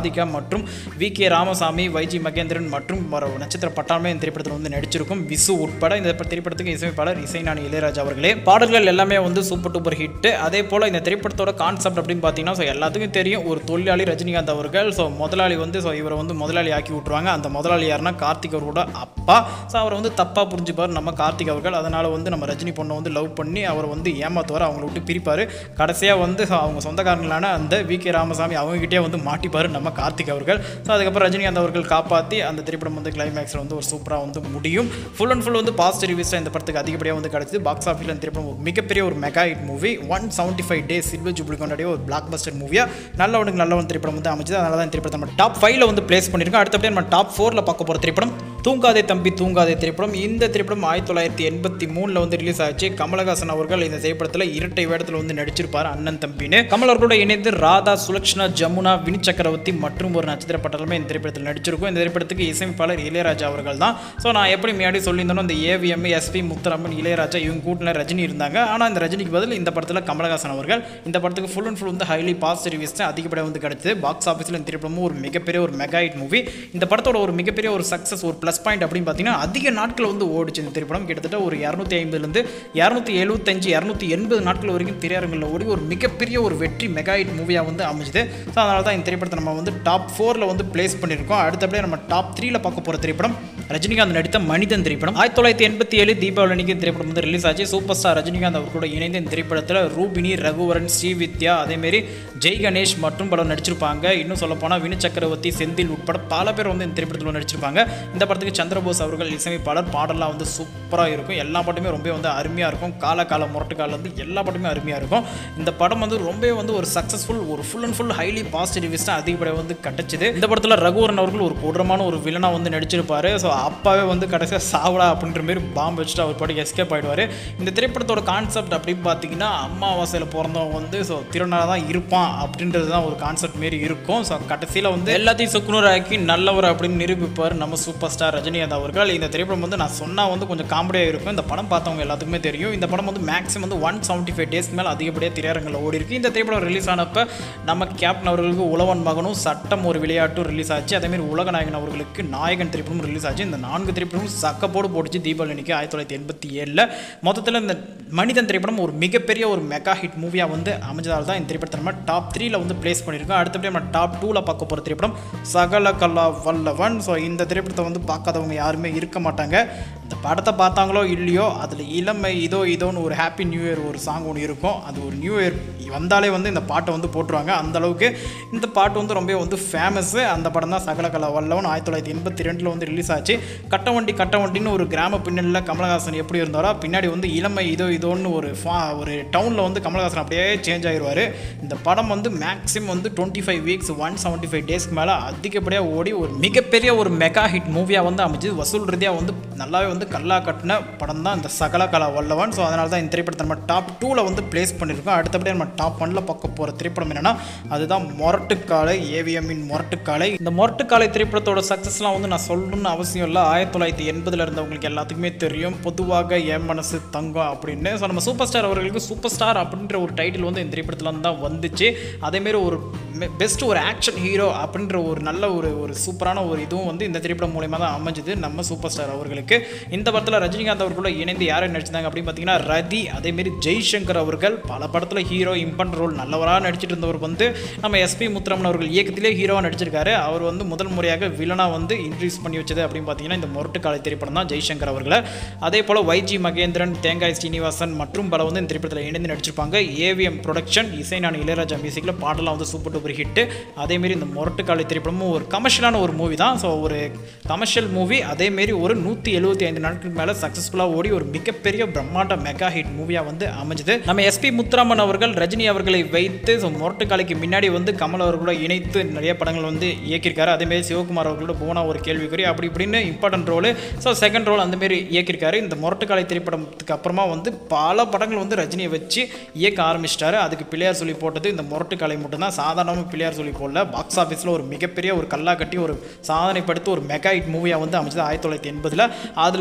S1: மற்றும் வி கே ராமசாமி வைஜி மகேந்திரன் மற்றும் ஒரு நட்சத்திர பட்டாளமே இந்த திரைப்படத்தில் வந்து நடிச்சிருக்கும் விசு உட்பட இந்த திரைப்படத்துக்கு இசையமைப்பாளர் இசைஞானி இளையராஜா அவர்களே பாடல்கள் எல்லாமே வந்து சூப்பர் டூப்பர் ஹிட் அதே போல் இந்த திரைப்படத்தோட கான்செப்ட் அப்படின்னு பார்த்தீங்கன்னா ஸோ எல்லாத்துக்கும் தெரியும் ஒரு தொழிலாளி ரஜினிகாந்த் அவர்கள் ஸோ முதலாளி வந்து ஸோ இவரை வந்து முதலாளி ஆக்கி விட்ருவாங்க அந்த முதலாளி யாருன்னா கார்த்திக் அவரோட அப்பா ஸோ அவரை வந்து தப்பாக புரிஞ்சுப்பார் நம்ம கார்த்திக் அவர்கள் அதனால் வந்து நம்ம ரஜினி பொண்ணை வந்து லவ் பண்ணி அவரை வந்து ஏமாத்துவார் அவங்கள விட்டு பிரிப்பார் கடைசியாக வந்து so அவங்க சொந்தக்காரங்களான அந்த வி கே ராமசாமி அவங்ககிட்டே வந்து மாட்டிப்பார் நம்ம கார்த்திக் அவர்கள் ஸோ அதுக்கப்புறம் ரஜினிகாந்த் அவர்கள் காப்பாற்றி அந்த திரைப்படம் வந்து கிளைமேக்ஸில் வந்து ஒரு சூப்பராக வந்து முடியும் ஃபுல் அண்ட் ஃபுல் வந்து பாசிட்டிவ் ரிவ்யூஸ் இந்த படத்துக்கு அதிகப்படியாக வந்து கிடச்சிது பாக்ஸ் ஆஃபீஸில் இந்த திரைப்படம் ஒரு மிகப்பெரிய ஒரு mega hit movie one seventy five days silver jubilee கொண்டாடிய ஒரு பிளாக் பஸ்டர் மூவியாக நல்லவனுக்கு நல்லவன் திரைப்படம் வந்து அமைச்சது அதனால தான் இந்த திரைப்படத்தை நம்ம டாப் ஃபைவ்ல வந்து பிளேஸ் பண்ணியிருக்கோம் அடுத்தபடியே நம்ம டாப் ஃபோரில் பார்க்க போகிற திரைப்படம் தூங்காதே தம்பி தூங்காதே திரைப்படம் இந்த திரைப்படம் ஆயிரத்தி தொள்ளாயிரத்தி எண்பத்தி மூணில் வந்து ரிலீஸ் ஆச்சு கமலஹாசன் அவர்கள் இந்த திரைப்படத்தில் இரட்டை வேடத்தில் வந்து நடிச்சிருப்பார் அண்ணன் தம்பின்னு கமல் அவர்களோட இணைந்து ராதா சுலக்ஷனா ஜமுனா வினி சக்கரவர்த்தி மற்றும் ஒரு நட்சத்திர பட்டலுமே இந்த திரைப்படத்தில் நடிச்சிருக்கும் இந்த திரைப்படத்துக்கு இசையமைப்பாளர் இளையராஜா அவர்கள் தான் ஸோ நான் எப்படி முன்னாடி சொல்லியிருந்தோம் இந்த ஏவிஎம் எஸ்பி முத்தரமன் இளையராஜா இவங்க கூட்டில் ரஜினி இருந்தாங்க ஆனால் இந்த ரஜினிக்கு பதில் இந்த படத்தில் கமலஹாசன் அவர்கள் இந்த படத்துக்கு ஃபுல் அண்ட் ஃபுல் வந்து ஹைலி பாசிட்டிவ் ரிவ்யூஸ் தான் அதிகப்படியாக வந்து கிடைச்சது பாக்ஸ் ஆஃபீஸில் இந்த திரைப்படமும் ஒரு மிகப்பெரிய ஒரு மெகா ஹிட் மூவி இந்த படத்தோட ஒரு மிகப்பெரிய ஒரு சக்ஸஸ் ஒரு ப்ளஸ் பாயிண்ட் அப்படின்னு பார்த்தீங்கன்னா அதிக நாட்கள் வந்து ஓடிச்சு இந்த திரைப்படம் கிட்டத்தட்ட ஒரு இரநூத்தி ஐம்பதுலேருந்து இரநூத்தி எழுபத்தஞ்சு இரநூத்தி எண்பது நாட்கள் வரைக்கும் திரையரங்கில் ஓடி ஒரு மிகப்பெரிய ஒரு வெற்றி மெகா ஹிட் மூவியாக வந்து அமைஞ்சுது ஸோ அதனால தான் இந்த திரைப்படத்தை நம்ம வந்து டாப் ஃபோரில் வந்து பிளேஸ் பண்ணியிருக்கோம் அடுத்தபடியே நம்ம டாப் த்ரீல பார்க்க போகிற திரைப்படம் ரஜினிகாந்த் நடித்த மனிதன் திரைப்படம் ஆயிரத்தி தொள்ளாயிரத்தி எண்பத்தி ஏழு தீபாவளி அன்னைக்கு இந்த திரைப்படம் வந்து ரிலீஸ் ஆச்சு சூப்பர் ஸ்டார் ரஜினிகாந்த் அவர் கூட இணைந்து இந்த திரைப்படத்தில் ரூபினி ரகுவரன் ஸ்ரீவித்யா அதேமாரி ஜெய் கணேஷ் மற்றும் பலர் நடிச்சிருப்பாங்க இன்னும் சொல்லப்போனால் வினு சக்கரவர்த்தி செந்தில் உட்பட பல பேர் வந்து இந்த திரைப்படத்தில் நடிச்சிருப்பாங்க இந்த படத்துக்கு சந்திரபோஸ் அவர்கள் இசையமைப்பாளர் பாடலாம் வந்து சூப்பராக இருக்கும் எல்லா பாட்டுமே ரொம்ப வந்து அருமையாக இருக்கும் கால கால முரட்டு கால வந்து எல்லா பாட்டுமே அருமையாக இருக்கும் இந்த படம் வந்து ரொம்ப வந்து ஒரு சக்ஸஸ்ஃபுல் ஒரு full and full highly positives தான் அதிகப்படியாக வந்து கிடைச்சிது இந்த படத்தில் ரகுவரன் அவர்கள் ஒரு கொடூரமான ஒரு வில்லனாக வந்து நடிச்சிருப்பாரு ஸோ அப்பாவே வந்து கடைசியாக சாவடா அப்படின்ற மாதிரி பாம்பு வச்சுட்டு அவர் பாட்டுக்கு எஸ்கேப் ஆயிடுவார் இந்த திரைப்படத்தோட கான்செப்ட் அப்படின்னு பார்த்தீங்கன்னா அம்மாவாசையில் பிறந்தவன் வந்து ஸோ திருநாளாக தான் இருப்பான் அப்படின்றது தான் ஒரு கான்செப்ட் மாரி இருக்கும் ஸோ கடைசியில் வந்து எல்லாத்தையும் சுக்குநூறாக்கி நல்லவர் அப்படின்னு நிரூபிப்பார் நம்ம சூப்பர் ஸ்டார் ரஜினிகாந்த் அவர்கள் இந்த திரைப்படம் வந்து நான் சொன்னால் வந்து கொஞ்சம் காமெடியாக இருக்கும் இந்த படம் பார்த்தவங்க எல்லாத்துக்குமே தெரியும் இந்த படம் வந்து மேக்ஸிமம் வந்து ஒன் செவன்ட்டி ஃபைவ் டேஸ்க்கு மேலே அதிகப்படியாக திரையரங்கில் ஓடி இருக்கு இந்த திரைப்படம் ரிலீஸ் ஆனப்போ நம்ம கேப்டன் அவர்களுக்கு உழவன் மகனும் சட்டம் ஒரு விளையாட்டும் ரிலீஸ் ஆச்சு அதேமாதிரி உலகநாயகன் அவர்களுக்கு நாயகன் திரைப்படமும் ரிலீஸ் ஆச்சு இந்த நான்கு திரைப்படமும் சக்கப்போடு போட்டுச்சு தீபாவளி அன்னைக்கு ஆயிரத்தி தொள்ளாயிரத்தி எண்பத்தி ஏழில் மொத்தத்தில் இந்த மனிதன் திரைப்படம் ஒரு மிகப்பெரிய ஒரு மெகா ஹிட் மூவியாக வந்து அமைஞ்சதால் தான் இந்த திரைப்படத்தை நம்ம டாப் த்ரீல வந்து பிளேஸ் பண்ணியிருக்கோம் அடுத்தபடி நம்ம டாப் டூவில் பார்க்க போகிற திரைப்படம் சகல கலா வல்லவன் ஸோ இந்த திரைப்படத்தை வந்து பார்க்காதவங்க யாருமே இருக்க மாட்டாங்க இந்த படத்தை பார்த்தாங்களோ இல்லையோ அதில் இளமை இதோ இதோன்னு ஒரு ஹாப்பி நியூ இயர் ஒரு சாங் ஒன்று இருக்கும் அது ஒரு நியூ இயர் வந்தாலே வந்து இந்த பாட்டை வந்து போட்டுருவாங்க அந்த அளவுக்கு இந்த பாட்டு வந்து ரொம்ப வந்து ஃபேமஸ்ஸு அந்த படம் தான் சகல கலா வல்லவன் ஆயிரத்தி தொள்ளாயிரத்தி எண்பத்தி ரெண்டில் வந்து ரிலீஸ் ஆச்சு கட்டவண்டி கட்டவண்டின்னு ஒரு கிராம பின்னணியில் கமலஹாசன் எப்படி இருந்தாரோ பின்னாடி வந்து இளமை இதோ இதோன்னு ஒரு ஃபா ஒரு டவுனில் வந்து கமலஹாசன் அப்படியே சேஞ்ச் ஆயிடுவார் இந்த படம் வந்து மேக்ஸிமம் வந்து twenty five weeks one seventy five டேஸ்க்கு மேலே அதிகப்படியாக ஓடி ஒரு மிகப்பெரிய ஒரு மெகா ஹிட் மூவியாக வந்து அமைச்சு வசூல் ரீதியாக வந்து நல்லாவே வந்து கல்லா கட்டின படம் தான் இந்த சகல கலா வல்லவன் ஸோ அதனால தான் இந்த திரைப்படத்தை நம்ம டாப் டூவில் வந்து பிளேஸ் பண்ணியிருக்கோம் அடுத்தபடி நம்ம டாப் ஒன்ல பார்க்க போகிற திரைப்படம் என்னன்னா அதுதான் மொரட்டுக்காலை ஏவிஎம்மின் மொரட்டுக்காலை இந்த மொரட்டுக்காலை திரைப்படத்தோட சக்ஸஸ்லாம் வந்து நான் சொல்லணும்னு அவசியம் இல்லை ஆயிரத்தி தொள்ளாயிரத்தி எண்பதில் இருந்தவங்களுக்கு எல்லாத்துக்குமே தெரியும் பொதுவாக என் மனசு தங்கம் அப்படின்னு ஸோ நம்ம சூப்பர் ஸ்டார் அவர்களுக்கு சூப்பர் ஸ்டார் அப்படின்ற ஒரு டைட்டில் வந்து இந்த திரைப்படத்தில் தான் வந்துச்சு அதேமாரி ஒரு பெஸ்ட் ஒரு ஆக்ஷன் ஹீரோ அப்படின்ற ஒரு நல்ல ஒரு ஒரு சூப்பரான ஒரு இதுவும் வந்து இந்த திரைப்படம் மூலயமா தான் அமைஞ்சுது நம்ம சூப்பர் ஸ்டார் அவர்களுக்கு இந்த படத்தில் ரஜினிகாந்த் அவர்களோட இணைந்து யாரை நடிச்சிருந்தாங்க அப்படின்னு பார்த்தீங்கன்னா ரதி அதேமாரி ஜெய்சங்கர் அவர்கள் பல படத்தில் ஹீரோ இம்பார்ட்டன்ட் ரோல் நல்லவராக நடிச்சிட்டு இருந்தவர் வந்து நம்ம எஸ்பி முத்துரமன் அவர்கள் இயக்கத்திலே ஹீரோவாக நடிச்சிருக்காரு அவர் வந்து முதல் முறையாக வில்லனாக வந்து இன்ட்ரடியூஸ் பண்ணி வச்சது அப்படின்னு பார்த்தீங்கன்னா இந்த முரட்டுக்காலை திரைப்படம் தான் ஜெய்சங்கர் அவர்களை அதே போல் வைஜி மகேந்திரன் தேங்காய் ஸ்ரீனிவாசன் மற்றும் பல வந்து இந்த திரைப்படத்தில் இணைந்து நடிச்சிருப்பாங்க ஏவிஎம் ப்ரொடக்ஷன் இசைஞான இளையராஜா மியூசிக்கில் பாடலாம் வந்து சூப்பர் டூப்பர் ஹிட்டு அதேமாரி இந்த முரட்டுக்காலை திரைப்படமும் ஒரு கமர்ஷியலான ஒரு மூவி தான் ஸோ ஒரு கமர்ஷியல் மூவி அதேமாரி ஒரு நூற்றி எழுபத்தி ஐந்து நாட்களுக்கு மேலே சக்ஸஸ்ஃபுல்லாக ஓடி ஒரு மிகப்பெரிய பிரம்மாண்ட மெகா ஹிட் மூவியாக வந்து அமைஞ்சது நம்ம எஸ்பி முத்துராமன் அவர்கள் ரஜினி அவர்களை வைத்து ஸோ முரட்டுக்காலைக்கு முன்னாடி வந்து கமல் அவர்களோட இணைத்து நிறைய படங்கள் வந்து இயக்கியிருக்காரு அதேமாரி சிவகுமார் அவர்களோட போனா ஒரு கேள்விக்குறி அப்படி இப்படின்னு important role so second role அந்தமாரி இயக்கியிருக்காரு இந்த முரட்டுக்காலை திரைப்படத்துக்கு அப்புறமா வந்து பல படங்கள் வந்து ரஜினியை வச்சு இயக்க ஆரம்பிச்சிட்டாரு அதுக்கு பிள்ளையார் சொல்லி போட்டது இந்த முரட்டுக்காலை மட்டும்தான் சாதாரணமாக பிள்ளையார் சொல்லி போடல பாக்ஸ் ஆஃபீஸில் ஒரு மிகப்பெரிய ஒரு கல்லா கட்டி ஒரு சாதனை படுத்து ஒரு மெகா ஹிட் மூவியாக வந்து அமைச்சது ஆயிரத்தி தொள்ளாயிரத்தி எண்பதில் அதில்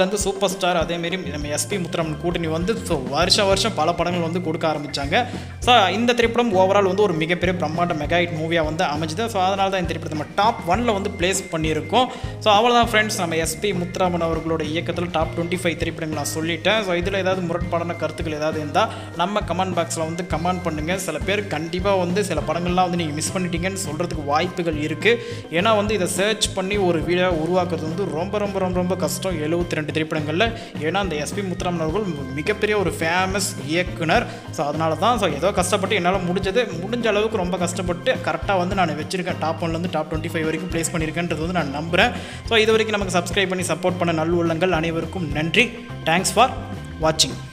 S1: அதுலேருந்து சூப்பர் ஸ்டார் அதேமாரி நம்ம எஸ்பி முத்துராமன் கூட்டணி வந்து ஸோ வருஷம் வருஷம் பல படங்கள் வந்து கொடுக்க ஆரம்பித்தாங்க ஸோ இந்த திரைப்படம் ஓவரால் வந்து ஒரு மிகப்பெரிய பிரம்மாண்ட மெகா ஹிட் மூவியாக வந்து அமைஞ்சுது ஸோ அதனால தான் இந்த திரைப்படத்தை நம்ம டாப் ஒனில் வந்து பிளேஸ் பண்ணியிருக்கோம் ஸோ அவ்வளோதான் ஃப்ரெண்ட்ஸ் நம்ம எஸ்பி முத்துராமன் அவர்களோட இயக்கத்தில் டாப் டுவெண்ட்டி ஃபைவ் திரைப்படங்கள் நான் சொல்லிட்டேன் ஸோ இதில் ஏதாவது முரட்பாடான கருத்துக்கள் ஏதாவது இருந்தால் நம்ம கமெண்ட் பாக்ஸில் வந்து கமெண்ட் பண்ணுங்கள் சில பேர் கண்டிப்பாக வந்து சில படங்கள்லாம் வந்து நீங்கள் மிஸ் பண்ணிட்டீங்கன்னு சொல்கிறதுக்கு வாய்ப்புகள் இருக்குது ஏன்னா வந்து இதை சர்ச் பண்ணி ஒரு வீடியோ உருவாக்குறது வந்து ரொம்ப ரொம்ப ரொம்ப ரொம்ப கஷ்டம் எழுபத்தி ரெண்டு திரைப்படங்களில் ஏன்னா அந்த எஸ்பி முத்துராமன் அவர்கள் மிகப்பெரிய ஒரு ஃபேமஸ் இயக்குனர் ஸோ அதனால தான் ஸோ ஏதோ கஷ்டப்பட்டு என்னால் முடிஞ்சது முடிஞ்ச அளவுக்கு ரொம்ப கஷ்டப்பட்டு கரெக்டாக வந்து நான் வச்சிருக்கேன் டாப் ஒன்லேருந்து டாப் டுவெண்ட்டி ஃபைவ் வரைக்கும் ப்ளேஸ் பண்ணியிருக்கேன்றது வந்து நான் நம்புகிறேன் ஸோ இது வரைக்கும் நமக்கு சப்ஸ்கிரைப் பண்ணி சப்போர்ட் பண்ண நல்ல உள்ளங்கள் அனைவருக்கும் நன்றி தேங்க்ஸ் ஃபார் வாட்சிங்